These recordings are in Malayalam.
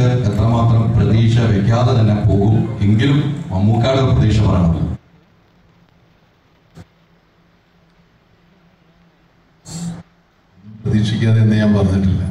പ്രേക്ഷകർ എത്രമാത്രം പ്രതീക്ഷ വെക്കാതെ തന്നെ പോകും എങ്കിലും മമ്മൂക്കായുടെ ഒരു പ്രതീക്ഷ പറയണമല്ലോ പ്രതീക്ഷിക്കാതെ എന്ന് ഞാൻ പറഞ്ഞിട്ടില്ല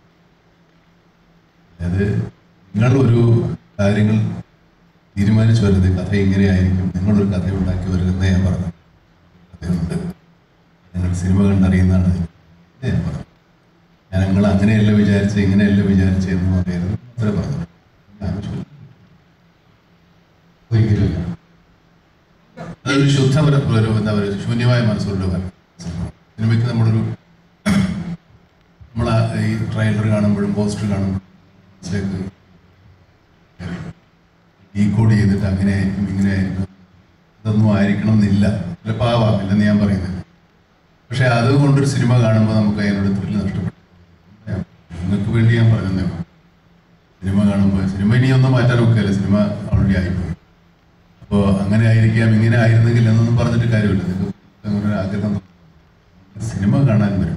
അതായത് നിങ്ങൾ ഒരു കാര്യങ്ങൾ തീരുമാനിച്ചു വരുന്നത് കഥ ഇങ്ങനെയായിരിക്കും നിങ്ങളൊരു കഥ ഉണ്ടാക്കി വരുന്നത് ഞാൻ പറഞ്ഞു കഥയുണ്ട് നിങ്ങൾ സിനിമ കണ്ടറിയുന്നതാണ് ഇത് ഞാൻ പറഞ്ഞു ഞാൻ നിങ്ങൾ അങ്ങനെയല്ല വിചാരിച്ച് ഇങ്ങനെയല്ല വിചാരിച്ച് എന്ന് പറയരുത് അത്ര പറഞ്ഞു ആവശ്യമില്ല ഒരിക്കലുമില്ല അതൊരു ശുദ്ധപര ഒരു എന്താ പറയുക ശൂന്യമായ മനസ്സുള്ള വര സിനിമയ്ക്ക് നമ്മളൊരു നമ്മൾ ഈ ട്രെയിലർ കാണുമ്പോഴും പോസ്റ്റർ കാണുമ്പോഴും മനസ്സിലേക്ക് ഡീകോഡ് ചെയ്തിട്ട് അങ്ങനെ ആയിരിക്കും ഇങ്ങനെ ആയിരിക്കും ഇതൊന്നും ആയിരിക്കണം എന്നില്ല ചിലപ്പോൾ ആവാം ഇല്ലെന്ന് ഞാൻ പറയുന്നില്ല പക്ഷെ അതുകൊണ്ടൊരു സിനിമ കാണുമ്പോൾ നമുക്ക് അതിനോട് ത്രില്ല് നഷ്ടപ്പെട്ടു നിങ്ങൾക്ക് വേണ്ടി ഞാൻ പറഞ്ഞതേ ഉള്ളൂ. സിനിമ കാണുമ്പോൾ സിനിമ ഇനിയൊന്നും മാറ്റാൻ ഒക്കെയല്ല സിനിമ ഓൾറെഡി ആയിപ്പോയി അപ്പോൾ അങ്ങനെ ആയിരിക്കാം ഇങ്ങനെ ആയിരുന്നെങ്കിൽ എന്നൊന്നും പറഞ്ഞിട്ട് കാര്യമില്ല നിങ്ങൾക്ക് അങ്ങനെ ഒരു ആഗ്രഹം തോന്നും. സിനിമ കാണാൻ വരും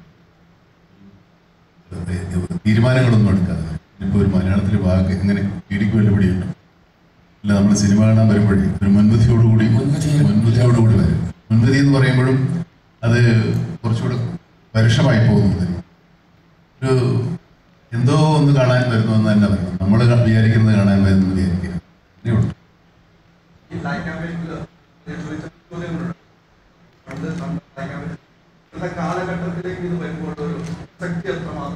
തീരുമാനങ്ങളൊന്നും എടുക്കാതെ വരും. ഇപ്പോൾ ഒരു മലയാളത്തിലെ വാക്ക് എങ്ങനെ ഇടിക്ക് വെല്ലുപിടിയുണ്ട് അല്ല നമ്മൾ സിനിമ കാണാൻ വരുമ്പോഴേ ഒരു മുൻവിധിയോടുകൂടി മുൻവിധിയോടുകൂടി വരും മുൻവിധി എന്ന് പറയുമ്പോഴും അത് കുറച്ചുകൂടെ പരുഷമായി പോകുന്നത് ഒരു എന്തോ ഒന്ന് കാണാൻ വരുന്നു എന്ന് തന്നെ പറയണം നമ്മൾ വിചാരിക്കുന്നത് കാണാൻ വരുന്നു എന്ന് വിചാരിക്കുക അങ്ങനെയുണ്ട് ഈ ബ്ലാക്ക് ആൻഡ് വൈറ്റില് ചോദിച്ച ചോദ്യങ്ങളുണ്ട് പണ്ട് പണ്ട് ബ്ലാക്ക് ആൻഡ് വൈറ്റ് ഇന്നത്തെ കാലഘട്ടത്തിലേക്ക് ഇത് വരുമ്പോൾ ഒരു ശക്തി എത്രമാത്രം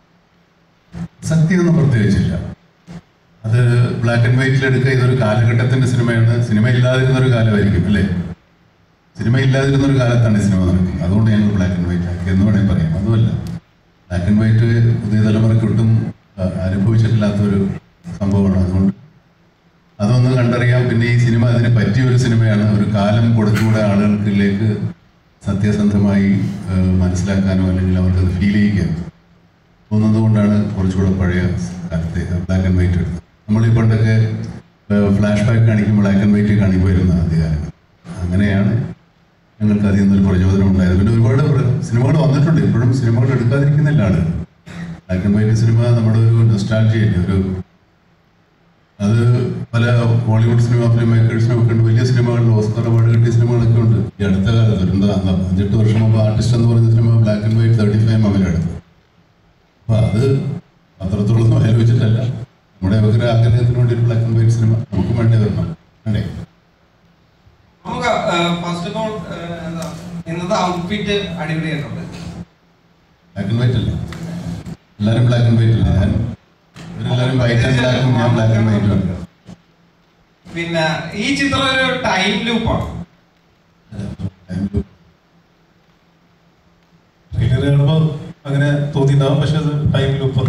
സത്യമൊന്നും പ്രത്യേകിച്ചില്ല അത് ബ്ലാക്ക് ആൻഡ് വൈറ്റിൽ എടുക്കുക ഇതൊരു കാലഘട്ടത്തിന്റെ സിനിമയാണ് സിനിമ ഇല്ലാതിരുന്ന ഒരു കാലമായിരിക്കും അല്ലേ സിനിമ ഇല്ലാതിരുന്ന ഒരു കാലത്താണ് ഈ സിനിമ നടക്കുന്നത് അതുകൊണ്ട് ഞങ്ങൾ ബ്ലാക്ക് ആൻഡ് വൈറ്റ് ആക്കി എന്ന് വേണമെങ്കിൽ പറയാം അതുമല്ല ബ്ലാക്ക് ആൻഡ് വൈറ്റ് പുതിയ തലമുറയ്ക്ക് ഒട്ടും ആ, അനുഭവിച്ചിട്ടില്ലാത്ത ഒരു സംഭവമാണ് അതുകൊണ്ട് അതൊന്ന് കണ്ടറിയാം പിന്നെ ഈ സിനിമ അതിന് പറ്റിയ ഒരു സിനിമയാണ് ഒരു കാലം കൊടുത്തുകൂടെ ആളുകൾക്കിലേക്ക് സത്യസന്ധമായി ആ, മനസ്സിലാക്കാനോ അല്ലെങ്കിൽ അവർക്കത് ഫീൽ ചെയ്യിക്കാനോ തോന്നുന്നത് കൊണ്ടാണ് കുറച്ചുകൂടെ പഴയ കാലത്തെ ബ്ലാക്ക് ആൻഡ് വൈറ്റ് എടുത്തത് നമ്മൾ ഈ പണ്ടൊക്കെ ഫ്ലാഷ് ബാക്ക് കാണിക്കുമ്പോൾ ബ്ലാക്ക് ആൻഡ് വൈറ്റ് കാണിക്കുമായിരുന്നു ആദ്യകാലം അങ്ങനെയാണ് ഞങ്ങൾക്ക് അതിൽ നിന്നൊരു പ്രചോദനം ഉണ്ടായത് പിന്നെ ഒരുപാട് സിനിമകൾ വന്നിട്ടുണ്ട് ഇപ്പോഴും സിനിമകൾ എടുക്കാതിരിക്കുന്നില്ല ആളുകൾ ബ്ലാക്ക് ആൻഡ് വൈറ്റ് സിനിമ നമ്മുടെ ഒരു നൊസ്റ്റാൾജിയല്ലേ ഒരു അത് പല ബോളിവുഡ് സിനിമ ഫിലിം മേക്കേഴ്സിനും ഒക്കെ ഉണ്ട് വലിയ സിനിമകളിൽ ഓസ്കർ അവാർഡ് കിട്ടിയ സിനിമകളൊക്കെ ഉണ്ട് ഈ അടുത്ത കാലത്ത് ഒരു എന്താ അന്ന് അഞ്ചെട്ട് വർഷം മുമ്പ് ആർട്ടിസ്റ്റ് എന്ന് പറയുന്ന cinema black and white thirty five മമിലെടുത്തത് അപ്പൊ അത് അത്രത്തോളം ആലോചിച്ചിട്ടല്ല നമ്മുടെ ഒരു ആഗ്രഹത്തിന് വേണ്ടി ഒരു ബ്ലാക്ക് ആൻഡ് വൈറ്റ് സിനിമ നമുക്ക് വേണ്ടി വരണം വേണ്ടേ നമുക്ക് ഫസ്റ്റ് ഓഫ് ഓൾ എന്താ ഇന്നത്തെ ഔട്ട്ഫിറ്റ് അടിപൊളിയായിട്ടുണ്ട് ബ്ലാക്ക് ആൻഡ് വൈറ്റ് അല്ല എല്ലാവരും ബ്ലാക്ക് ആൻഡ് വൈറ്റ് അല്ല ഞാൻ ഇവരെല്ലാവരും വൈറ്റ് ആൻഡ് ബ്ലാക്കും ഞാൻ ബ്ലാക്ക് ആൻഡ് വൈറ്റും ആണ് പിന്നെ ഈ ചിത്രം ഒരു ടൈം ലൂപ്പാണ് ട്രെയിലർ കാണുമ്പോൾ അങ്ങനെ തോന്നിയിട്ടുണ്ടാവും പക്ഷെ അത് ടൈം ലൂപ്പ്